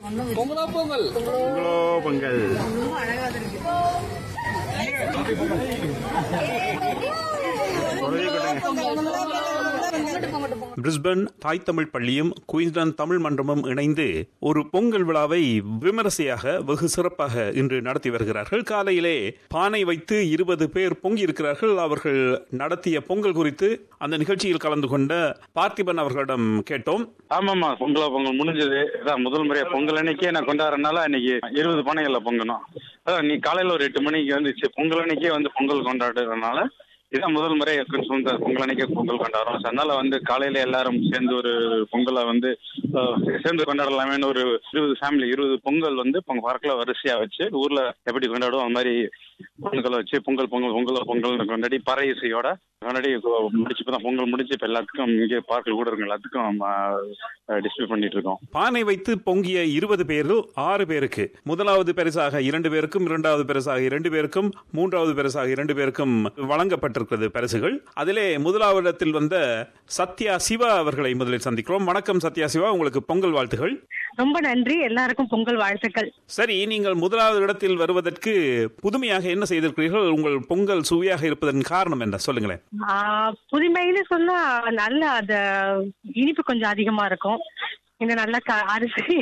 பொங்கலோ பொங்கல் பொங்கலோ பொங்கல் பிரிஸ்பன் தாய் தமிழ் பள்ளியும் குயின்ஸ்லாந்து தமிழ் மன்றமும் இணைந்து ஒரு பொங்கல் விழாவை விமரிசையாக வெகு சிறப்பாக இன்று நடத்தி வருகிறார்கள் காலையிலே பானை வைத்து இருபது பேர் பொங்கி இருக்கிறார்கள் அவர்கள் நடத்திய பொங்கல் குறித்து அந்த நிகழ்ச்சியில் கலந்து கொண்ட பார்த்திபன் அவர்களிடம் கேட்டோம் ஆமாமா பொங்கலோ பொங்கல் முடிஞ்சது அதான் முதல் முறையா பொங்கல் அன்னைக்கே நான் கொண்டாடுறதுனால அன்னைக்கு இருபது பானைகள்ல பொங்கணும் அதான் நீ காலையில ஒரு எட்டு மணிக்கு வந்துச்சு பொங்கல் அன்னைக்கே வந்து பொங்கல் கொண்டாடுறதுனால இதான் முதல் முறை சொந்த பொங்கல் அன்னைக்கே பொங்கல் கொண்டாடுறோம் So, அதனால வந்து காலையில எல்லாரும் சேர்ந்து ஒரு பொங்கலை வந்து அஹ், சேர்ந்து கொண்டாடலாமேன்னு ஒரு இருபது ஃபேமிலி இருபது பொங்கல் வந்து பொங்க பார்க்கல வரிசையா வச்சு ஊர்ல எப்படி கொண்டாடுவோம் அந்த மாதிரி பொங்கலை வச்சு பொங்கல் பொங்கல் பொங்கல் பொங்கல் கொண்டாடி பறை இசையோட கொண்டாடி முடிச்சு இப்போ தான் பொங்கல் முடிச்சு இப்போ எல்லாத்துக்கும் இங்கே பார்க்கல் கூட இருக்கு எல்லாத்துக்கும் டிஸ்பிளே பண்ணிட்டு இருக்கோம் பானை வைத்து பொங்கிய இருபது பேரில் ஆறு பேருக்கு முதலாவது பரிசாக இரண்டு பேருக்கும் இரண்டாவது பரிசாக இரண்டு பேருக்கும் மூன்றாவது பரிசாக இரண்டு பேருக்கும் வழங்கப்பட்டிருக்கிறது பரிசுகள் அதிலே முதலாவது இடத்தில் வந்த சத்யா சிவா அவர்களை முதலில் சந்திக்கிறோம் வணக்கம் சத்யா சிவா உங்களுக்கு பொங்கல் வாழ்த்துகள் ரொம்ப நன்றி எல்லாருக்கும் பொங்கல் வாழ்த்துக்கள் சரி நீங்கள் முதலாவது இடத்தில் வருவதற்கு புதுமையாக என்ன செய்திருக்கிறீர்கள் உங்கள் பொங்கல் சுவையாக இருப்பதன் காரணம் என்ன சொல்லுங்களேன் ஆஹ் புதுமைன்னு சொன்னா நல்ல அந்த இனிப்பு கொஞ்சம் அதிகமா இருக்கும் இன்னும் நல்லா க- அரிசி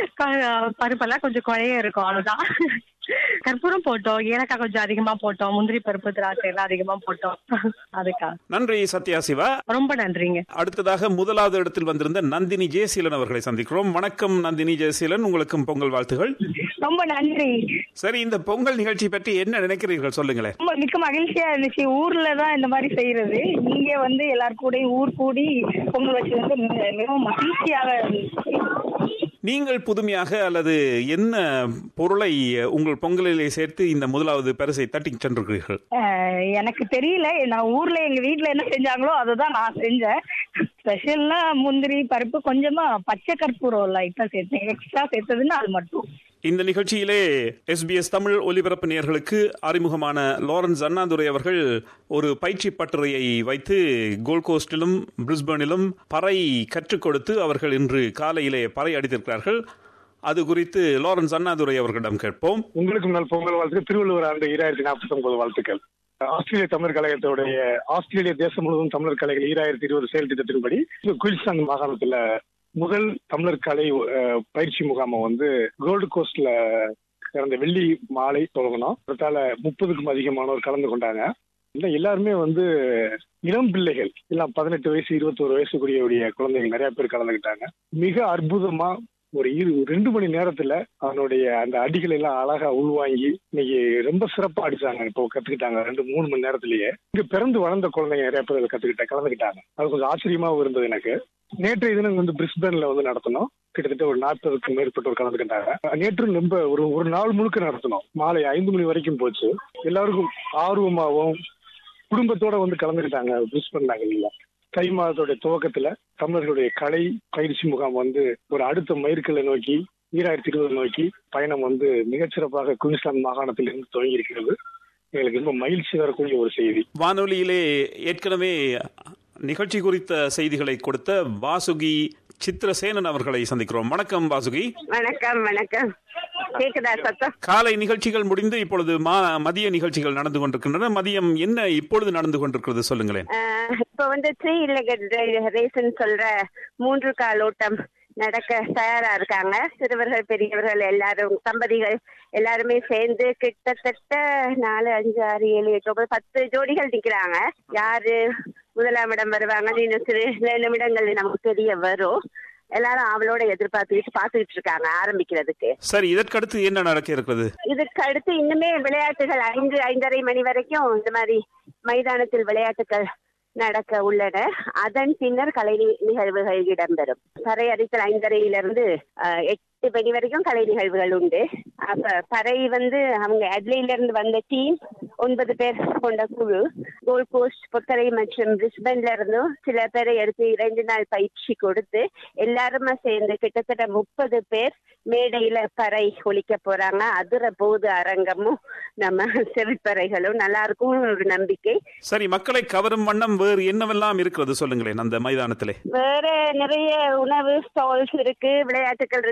க- பருப்பெல்லாம் கொஞ்சம் குழைய இருக்கும் அவ்வளவுதான் கற்பூரம் போட்டோம் ஏலக்காய் கொஞ்சம் அதிகமா போட்டோம் முந்திரி பருப்பு திராட்சை எல்லாம் அதிகமா போட்டோம் அதுக்கா நன்றி சத்யா சிவா ரொம்ப நன்றிங்க அடுத்ததாக முதலாவது இடத்தில் வந்திருந்த நந்தினி ஜெயசீலன் அவர்களை சந்திக்கிறோம் வணக்கம் நந்தினி ஜெயசீலன் உங்களுக்கும் பொங்கல் வாழ்த்துகள் ரொம்ப நன்றி சரி இந்த பொங்கல் நிகழ்ச்சி பற்றி என்ன நினைக்கிறீர்கள் சொல்லுங்களேன் ரொம்ப மிக்க மகிழ்ச்சியா இருந்துச்சு ஊர்ல தான் இந்த மாதிரி செய்யறது இங்க வந்து எல்லார் கூடயும் ஊர் கூடி பொங்கல் வச்சு வந்து மி- மிகவும் மகிழ்ச்சியாக இருந்துச்சு நீங்கள் புதுமையாக அல்லது என்ன பொருளை உங்கள் பொங்கலிலே சேர்த்து இந்த முதலாவது பரிசை தட்டி சென்றிருக்கிறீர்கள் அஹ் எனக்கு தெரியல நான் ஊர்ல எங்க வீட்ல என்ன செஞ்சாங்களோ அதை தான் நான் செஞ்சேன் ஸ்பெஷல்னா முந்திரி பருப்பு கொஞ்சமா பச்சை கற்பூரம் லைட்டா சேர்த்தேன் எக்ஸ்ட்ரா சேர்த்ததுன்னா அது மட்டும் இந்த நிகழ்ச்சியிலே எஸ்பிஎஸ் தமிழ் ஒலிபரப்பு நேயர்களுக்கு அறிமுகமான லாரன்ஸ் அண்ணாதுரை அவர்கள் ஒரு பயிற்சி பட்டறையை வைத்து கோல்ட் கோஸ்டிலும் பிரிஸ்பனிலும் பறை கற்றுக் கொடுத்து அவர்கள் இன்று காலையிலே பறை அடித்திருக்கிறார்கள் அது குறித்து லாரன்ஸ் அண்ணாதுரை அவர்களிடம் கேட்போம் உங்களுக்கு முன்னாள் பொங்கல் வாழ்த்துக்கள் திருவள்ளுவர் ஆண்டு ஈராயிரத்தி நாற்பத்தி ஒன்பது வாழ்த்துக்கள் ஆஸ்திரேலிய தமிழர் கழகத்துடைய ஆஸ்திரேலிய தேசம் முழுவதும் தமிழர் கலைகள் ஈராயிரத்தி இருபது செயல் திட்டத்தின்படி குயின்ஸ்லாந்து மாகாணத்துல முதல் தமிழர் கலை அஹ், பயிற்சி முகாமை வந்து கோல்டு கோஸ்ட்ல கடந்த வெள்ளி மாலை தொடங்கணும் அதனால முப்பதுக்கும் அதிகமானோர் கலந்து கொண்டாங்க இல்ல எல்லாருமே வந்து இளம் பிள்ளைகள் எல்லாம் பதினெட்டு வயசு இருபத்தோரு வயசுக்குரிய குழந்தைகள் நிறைய பேர் கலந்துக்கிட்டாங்க மிக அற்புதமா ஒரு இரு ரெண்டு மணி நேரத்துல அவனுடைய அந்த அடிகள் எல்லாம் அழகா உள்வாங்கி இன்னைக்கு ரொம்ப சிறப்பா அடிச்சாங்க இப்போ கத்துக்கிட்டாங்க ரெண்டு மூணு மணி நேரத்திலேயே இங்க பிறந்து வளர்ந்த குழந்தைங்க நிறைய பேர் கத்துக்கிட்ட கலந்துக்கிட்டாங்க அது கொஞ்சம் ஆச்சரியமாவும் இருந்தது எனக்கு நேற்றைய தினம் வந்து பிரிஸ்பன்ல வந்து நடத்தணும் கிட்டத்தட்ட ஒரு நாற்பதுக்கும் மேற்பட்டோர் கலந்துக்கிட்டாங்க நேற்று ரொம்ப ஒரு ஒரு நாள் முழுக்க நடத்தணும் மாலை ஐந்து மணி வரைக்கும் போச்சு எல்லாருக்கும் ஆர்வமாகவும் குடும்பத்தோட வந்து கலந்துக்கிட்டாங்க பிரிஸ்பன் நகரில் தை மாதத்துடைய துவக்கத்துல தமிழர்களுடைய கலை பயிற்சி முகாம் வந்து ஒரு அடுத்த மைற்களை நோக்கி ஈராயிரத்தி இருபது நோக்கி பயணம் வந்து மிகச்சிறப்பாக குயின்ஸ்லாந்து மாகாணத்தில் இருந்து துவங்கி இருக்கிறது எங்களுக்கு ரொம்ப மகிழ்ச்சி தரக்கூடிய ஒரு செய்தி வானொலியிலே ஏற்கனவே நிகழ்ச்சி குறித்த செய்திகளை கொடுத்த வாசுகி சித்திரசேனன் அவர்களை சந்திக்கிறோம் வணக்கம் வாசுகி வணக்கம் வணக்கம் கேக்குதா சத்தம் காலை நிகழ்ச்சிகள் முடிந்து இப்பொழுது மா- மதிய நிகழ்ச்சிகள் நடந்து கொண்டிருக்கின்றன மதியம் என்ன இப்பொழுது நடந்து கொண்டிருக்கிறது சொல்லுங்களேன் ஆஹ் இப்ப வந்து த்ரீ லெகட் ரேஸ்ன்னு சொல்ற மூன்று கால் ஓட்டம் நடக்க தயாரா இருக்காங்க சிறுவர்கள் பெரியவர்கள் எல்லாரும் தம்பதிகள் எல்லாருமே சேர்ந்து கிட்டத்தட்ட நாலு அஞ்சு ஆறு ஏழு எட்டு ஒன்பது பத்து ஜோடிகள் நிக்கிறாங்க யாரு முதலாம் இடம் வருவாங்கன்னு இன்னும் சிறு நிமிடங்கள் நமக்கு தெரிய வரும் எல்லாரும் அவளோட எதிர்பார்த்துக்கிட்டு பார்த்துக்கிட்டு இருக்காங்க ஆரம்பிக்கிறதுக்கு சரி இதற்கடுத்து என்ன நடக்க இருக்கிறது இதுக்கு அடுத்து இன்னுமே விளையாட்டுகள் ஐந்து ஐந்தரை மணி வரைக்கும் இந்த மாதிரி மைதானத்தில் விளையாட்டுகள் நடக்க உள்ளன அதன் பின்னர் கலை நி- நிகழ்வுகள் இடம்பெறும் பறை அடித்தல் ஐந்தரையிலிருந்து அஹ், எட்டு மணி வரைக்கும் கலை நிகழ்வுகள் உண்டு அப்ப பறை வந்து அவங்க அட்லைல இருந்து வந்த டீம் ஒன்பது பேர் கொண்ட குழு கோல்ட் கோஸ்ட் பொத்தரை மற்றும் பிரிஸ்பன்ல இருந்தும் சில பேரை எடுத்து இரண்டு நாள் பயிற்சி கொடுத்து எல்லாருமே சேர்ந்து கிட்டத்தட்ட முப்பது பேர் மேடையில பறை ஒலிக்க போறாங்க அதிர போது அரங்கமும் நம்ம செவிப்பறைகளும் நல்லா இருக்கும் ஒரு நம்பிக்கை சரி மக்களை கவரும் வண்ணம் வேறு என்னவெல்லாம் இருக்கிறது சொல்லுங்களேன் அந்த மைதானத்திலே வேற நிறைய உணவு ஸ்டால்ஸ் இருக்கு விளையாட்டுகள் இருக்கு ஐஸ்கிரீம்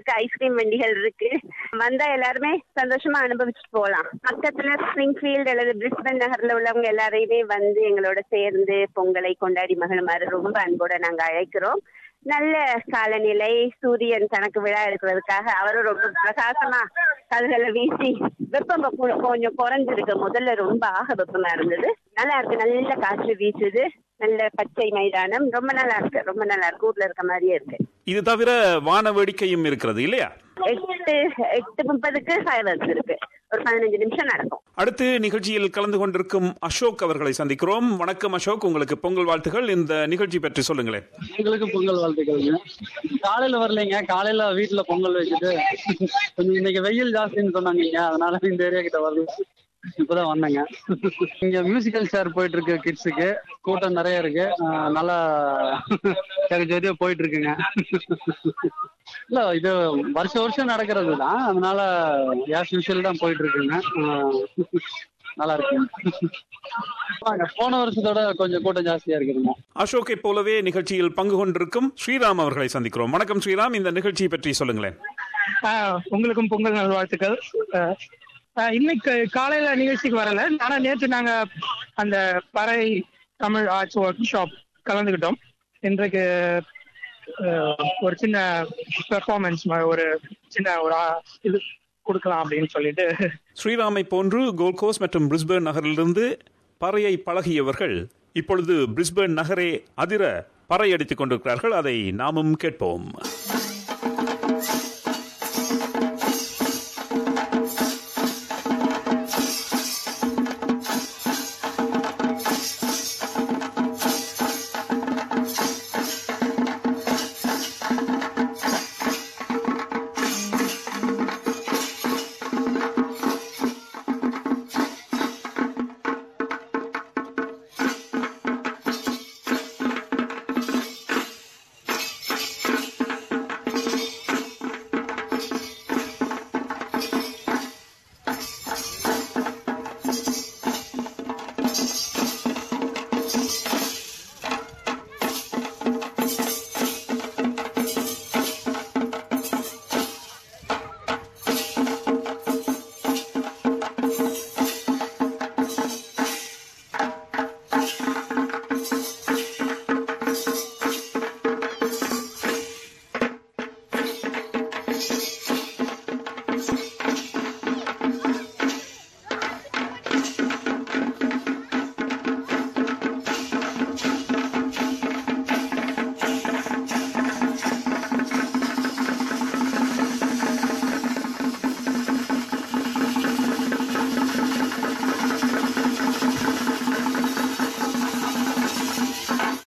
ஐஸ்கிரீம் வண்டிகள் இருக்கு வந்தா எல்லாருமே சந்தோஷமா அனுபவிச்சுட்டு போகலாம் பக்கத்துல ஸ்பிரிங்ஃபீல்ட் அல்லது பிரிஸ்பன் நகர்ல உள்ளவங்க எல்லாரையுமே வந்து எங்களோட சேர்ந்து பொங்கலை கொண்டாடி மகிழுமாறு ரொம்ப அன்போட நாங்க அழைக்கிறோம் நல்ல காலநிலை சூரியன் தனக்கு விழா இருக்கிறதுக்காக அவரும் ரொம்ப பிரகாசமா கல்களை வீசி வெப்பம் கொ- கொஞ்சம் குறைஞ்சிருக்கு முதல்ல ரொம்ப ஆக வெப்பமா இருந்தது நல்லா இருக்கு நல்ல காற்று வீசுது நல்ல பச்சை மைதானம் ரொம்ப நல்லா இருக்கு ரொம்ப நல்லா இருக்கு ஊர்ல இருக்க மாதிரியே இருக்கு இது தவிர வான வேடிக்கையும் இருக்கிறது இல்லையா எட்டு எட்டு முப்பதுக்கு ஃபைவ் இருக்கு ஒரு பதினஞ்சு நிமிஷம் நடக்கும் அடுத்து நிகழ்ச்சியில் கலந்து கொண்டிருக்கும் அசோக் அவர்களை சந்திக்கிறோம் வணக்கம் அசோக் உங்களுக்கு பொங்கல் வாழ்த்துகள் இந்த நிகழ்ச்சி பற்றி சொல்லுங்களேன் உங்களுக்கு பொங்கல் வாழ்த்துக்கள்ங்க காலையில வரலைங்க காலையில வீட்டுல பொங்கல் வச்சுட்டு கொஞ்சம் இன்னைக்கு வெயில் ஜாஸ்தின்னு சொன்னாங்க அதனால இந்த ஏரியா கிட்ட வரல இப்பதான் வந்தேங்க இங்க மியூசிக்கல் சேர் போயிட்டு இருக்கு கிட்ஸுக்கு கூட்டம் நிறைய இருக்கு ஆஹ் நல்லா ஜோதியா போயிட்டு இருக்குங்க இல்ல இது வருஷம் வருஷம் நடக்கிறது தான் அதனால யாஸ் யூஷுவல் தான் போயிட்டு இருக்குங்க ஆஹ் நல்லா இருக்குங்க வாங்க, போன வருஷத்தோட கொஞ்சம் கூட்டம் ஜாஸ்தியா இருக்குதுங்க அசோக்கை போலவே நிகழ்ச்சியில் பங்கு கொண்டிருக்கும் ஸ்ரீராம் அவர்களை சந்திக்கிறோம் வணக்கம் ஸ்ரீராம் இந்த நிகழ்ச்சியை பற்றி சொல்லுங்களேன் ஆஹ் உங்களுக்கும் பொங்கல் நல்வாழ்த்துக்கள் ஆஹ் ஆஹ் இன்னைக்கு காலையில நிகழ்ச்சிக்கு வரல ஆனா நேற்று நாங்க அந்த பறை தமிழ் ஆர்ட்ஸ் ஒர்க் ஷாப் கலந்துக்கிட்டோம் இன்றைக்கு ஆஹ் ஒரு சின்ன பெர்ஃபார்மன்ஸ் ஒரு சின்ன ஒரு ஆ- இது கொடுக்கலாம் அப்படின்னு சொல்லிட்டு ஸ்ரீராமை போன்று கோல்கோஸ் மற்றும் பிரிஸ்பேர்ன் நகரிலிருந்து பறையை பழகியவர்கள் இப்பொழுது பிரிஸ்பேர்ன் நகரே அதிர பறை அடித்துக் கொண்டிருக்கிறார்கள் அதை நாமும் கேட்போம்